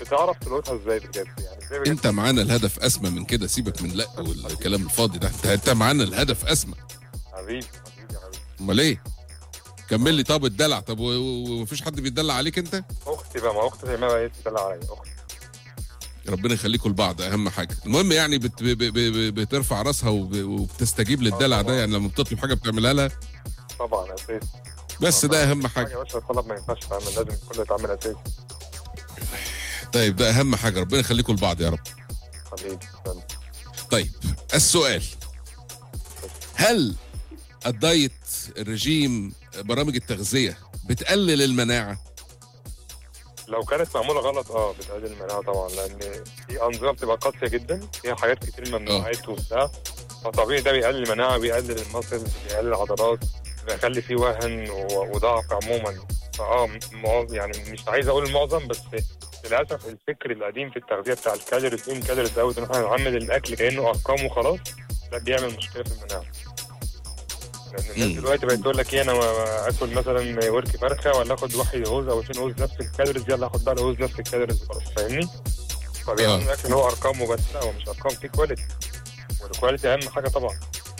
بتعرف تلقطها ازاي بجد يعني ازاي بجد انت معانا الهدف اسمى من كده سيبك من لا والكلام الفاضي ده انت انت معانا الهدف اسمى حبيبي حبيبي يا حبيبي امال ايه كمل لي طب الدلع طب و- و- ومفيش حد بيتدلع عليك انت اختي بقى ما اختي زي ما بقت تدلع عليا اختي ربنا يخليكم لبعض اهم حاجه المهم يعني بت ب ب ب بترفع راسها وب- وبتستجيب للدلع ده يعني لما بتطلب حاجه بتعملها لها طبعا اساسي بس ده اهم حاجه حاجه يا باشا الطلب ما ينفعش تعمل لازم كله يتعمل اساسي طيب ده اهم حاجه ربنا يخليكم لبعض يا رب حبيبي تسلم. طيب السؤال هل الدايت الرجيم برامج التغذيه بتقلل المناعه لو كانت معموله غلط اه بتقلل المناعه طبعا لان في انظمه بتبقى قاسيه جدا فيها حاجات كتير ممنوعات وبتاع فطبيعي ده بيقلل المناعه بيقلل المصل بيقلل العضلات بيخلي فيه وهن و- وضعف عموما فاه معظم- يعني مش عايز اقول المعظم بس للاسف الفكر القديم في التغذيه بتاع الكالوريز ان كالوريز دوت ان احنا نعمل الاكل كانه ارقام وخلاص ده بيعمل مشكله في المناعه لان الناس مم. دلوقتي بقت تقول لك ايه انا ما اكل مثلا ورك فرخه ولا اخد واحد هوز او اتنين هوز نفس الكالوريز يلا اخد بقى الهوز نفس الكالوريز وخلاص فاهمني؟ فبيعملوا آه. الاكل ان هو ارقام وبس لا هو مش ارقام في كواليتي والكواليتي اهم حاجه طبعا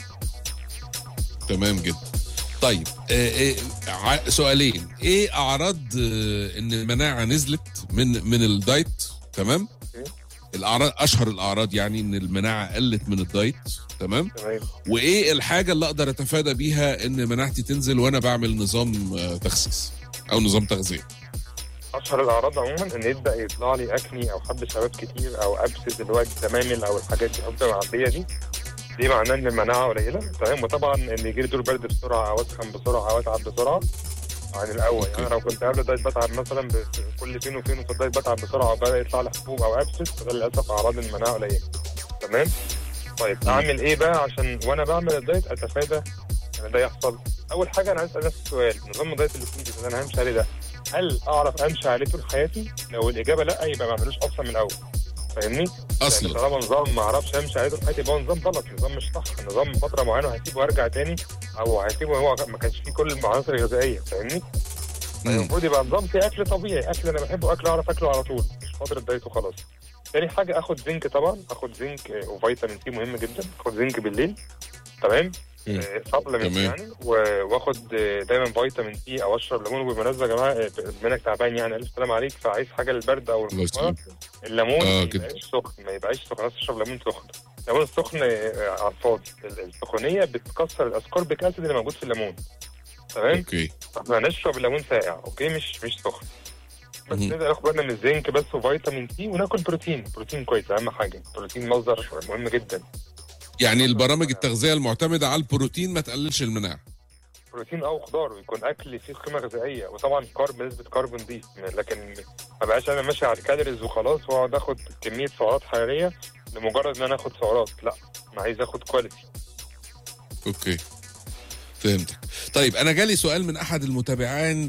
تمام جدا طيب آه آه ع- سؤالين ايه اعراض آه ان المناعه نزلت من من الدايت تمام إيه؟ الاعراض اشهر الاعراض يعني ان المناعه قلت من الدايت تمام تمام وايه الحاجه اللي اقدر اتفادى بيها ان مناعتي تنزل وانا بعمل نظام آه تخسيس او نظام تغذيه اشهر الاعراض عموما ان يبدا يطلع لي اكني او حب شباب كتير او ابسس اللي هو التمامل او الحاجات دي الحب معديه دي دي معناه ان المناعه قليله تمام وطبعا ان يجي لي دور برد بسرعه او اسخن بسرعه او اتعب بسرعه عن الاول يعني لو كنت قبل الدايت بتعب مثلا ب- كل فين وفين وفي الدايت بتعب بسرعه وبدا يطلع لي حبوب او ابسس فده للاسف اعراض المناعه قليله تمام طيب اعمل ايه بقى عشان وانا بعمل الدايت اتفادى ان ده يحصل اول حاجه انا عايز اسال نفسي سؤال نظام الدايت اللي اللي انا همشي عليه ده هل اعرف امشي عليه طول حياتي؟ لو الاجابه لا يبقى ما اعملوش اصلا من الاول فاهمني؟ يعني اصلا طالما نظام ما اعرفش امشي عليه طول حياتي يبقى هو نظام غلط نظام مش صح نظام فتره معينه هسيبه وارجع تاني او هسيبه هو ما كانش فيه كل العناصر الغذائيه فاهمني؟ مم. المفروض يبقى نظام فيه اكل طبيعي اكل انا بحبه اكل اعرف اكله على طول مش فتره دايت وخلاص تاني حاجه اخد زنك طبعا اخد زنك آه، وفيتامين سي مهم جدا اخد زنك بالليل تمام مم. سبلمنت تمام. يعني و- واخد آه، دايما فيتامين سي او اشرب ليمون وبالمناسبه يا جماعه آه، بما انك تعبان يعني الف سلام عليك فعايز حاجه للبرد او الله الخمار يسلمك. الليمون آه، ما كده. يبقاش سخن ما يبقاش سخن عايز تشرب ليمون سخن الليمون السخن آه، على الفاضي ال- السخونيه بتكسر الاسكوربيك اسيد اللي موجود في الليمون تمام اوكي احنا هنشرب الليمون ساقع اوكي مش مش سخن بس مهم. نقدر ناخد بالنا من الزنك بس وفيتامين سي وناكل بروتين بروتين كويس اهم حاجه بروتين مصدر مهم جدا يعني البرامج التغذيه المعتمده على البروتين ما تقللش المناعه بروتين او خضار ويكون اكل فيه قيمه غذائيه وطبعا كارب نسبه كارب نضيف لكن ما بقاش انا ماشي على الكالوريز وخلاص واقعد اخد كميه سعرات حراريه لمجرد ان انا اخد سعرات لا انا عايز اخد كواليتي اوكي فهمتك طيب انا جالي سؤال من احد المتابعين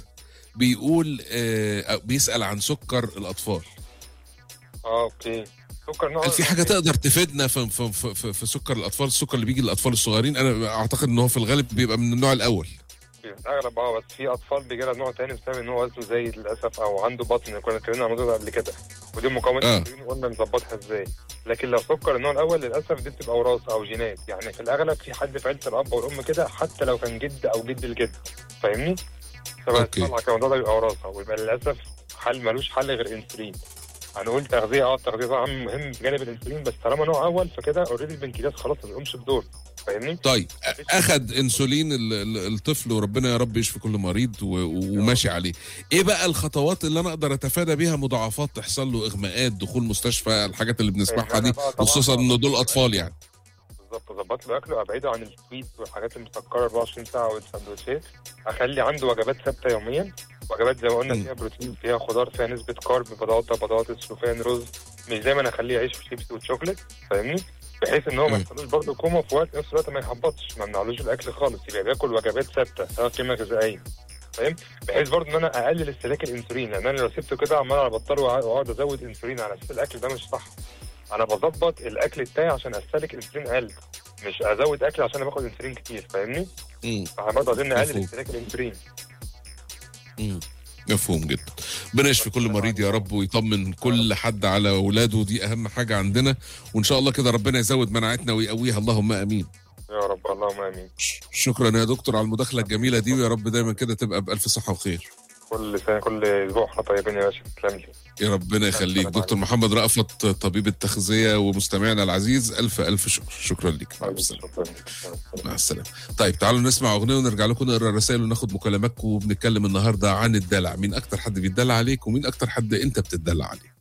بيقول آه أو بيسال عن سكر الاطفال اه اوكي سكر نوع هل في حاجه تقدر تفيدنا في, في, في, في, في سكر الاطفال السكر اللي بيجي للاطفال الصغيرين انا اعتقد ان هو في الغالب بيبقى من النوع الاول في الاغلب اه بس في اطفال بيجي لها نوع تاني بسبب ان هو وزنه زايد للاسف او عنده بطن كنا اتكلمنا عن الموضوع ده قبل كده ودي مقاومه آه. الانسولين قلنا نظبطها ازاي لكن لو سكر النوع الاول للاسف دي بتبقى وراثه او جينات يعني في الاغلب في حد في عيله الاب والام كده حتى لو كان جد او جد الجد فاهمني؟ أوكي. فبطلع كان الموضوع ده بيبقى وراثه ويبقى للاسف حل ملوش حل غير انسولين هنقول تغذيه اه التغذيه طبعا مهم بجانب الانسولين بس طالما نوع اول فكده اوريدي البنكرياس خلاص ما بيقومش بدور فاهمني؟ طيب اخد انسولين ال- ال- الطفل وربنا يا رب يشفي كل مريض و- وماشي عليه ايه بقى الخطوات اللي انا اقدر اتفادى بيها مضاعفات تحصل له اغماءات دخول مستشفى الحاجات اللي بنسمعها دي طبعاً خصوصا ان دول اطفال يعني بالظبط اظبط له اكله ابعده عن السويت والحاجات المسكره 24 ساعه والسندوتشات اخلي عنده وجبات ثابته يوميا وجبات زي ما قلنا مم. فيها بروتين فيها خضار فيها نسبه كارب بطاطا بطاطس شوفان رز مش دايما اخليه يعيش في شيبسي وشوكليت فاهمني بحيث ان هو ما مم. يحصلوش برضه كوما في وقت نفس الوقت ما يحبطش ما منعلوش الاكل خالص يبقى بياكل وجبات ثابته سواء قيمه غذائيه فاهم بحيث برضه ان انا اقلل استهلاك الانسولين لان انا لو سبته كده عمال على بطال واقعد ازود انسولين على اساس الاكل ده مش صح انا بظبط الاكل بتاعي عشان استهلك انسولين اقل مش ازود اكل عشان باخد انسولين كتير فاهمني مم. فاحنا برضه عايزين نقلل مفهوم. استهلاك الانسولين مم. مفهوم جدا ربنا يشفي كل مريض يا رب ويطمن كل حد على اولاده دي اهم حاجه عندنا وان شاء الله كده ربنا يزود مناعتنا ويقويها اللهم امين يا رب اللهم امين ش- شكرا يا دكتور على المداخله الجميله دي ويا رب دايما كده تبقى بالف صحه وخير كل سنه كل اسبوع احنا طيبين يا باشا تسلم لي يا ربنا يخليك دكتور محمد رأفت طبيب التغذيه ومستمعنا العزيز الف الف شكر شكرا لك مع السلامه شكرا لك. مع السلامه طيب تعالوا نسمع اغنيه ونرجع لكم نقرا الرسائل وناخد مكالماتكم وبنتكلم النهارده عن الدلع مين اكتر حد بيتدلع عليك ومين اكتر حد انت بتدلع عليه